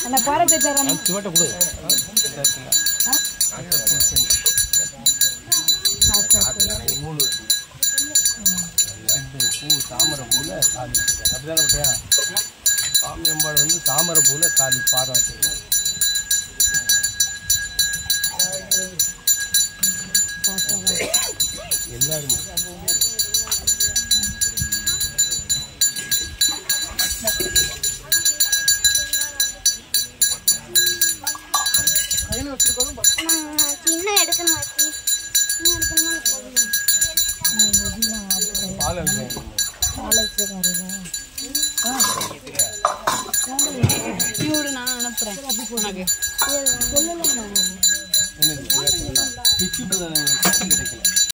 அந்த குறைச்சி தரணும் சிவட்ட கொடு மூணு ரெண்டு பூ தாமரை பூவில் காலி வச்சிருக்காங்க அப்படிதானே பட்டியா சாமி அம்பாள் வந்து தாமரை பூவில் காலி பாதம் வச்சிருக்காங்க எல்லாருமே இன்னும் எடுக்கணுமா ஆச்சி? இன்னும் எடுக்கணுமா போதுமா? பால் அபிஷேகம் இவரு நான் அனுப்புறேன் உனக்கு என்னது பிச்சு கிடைக்கல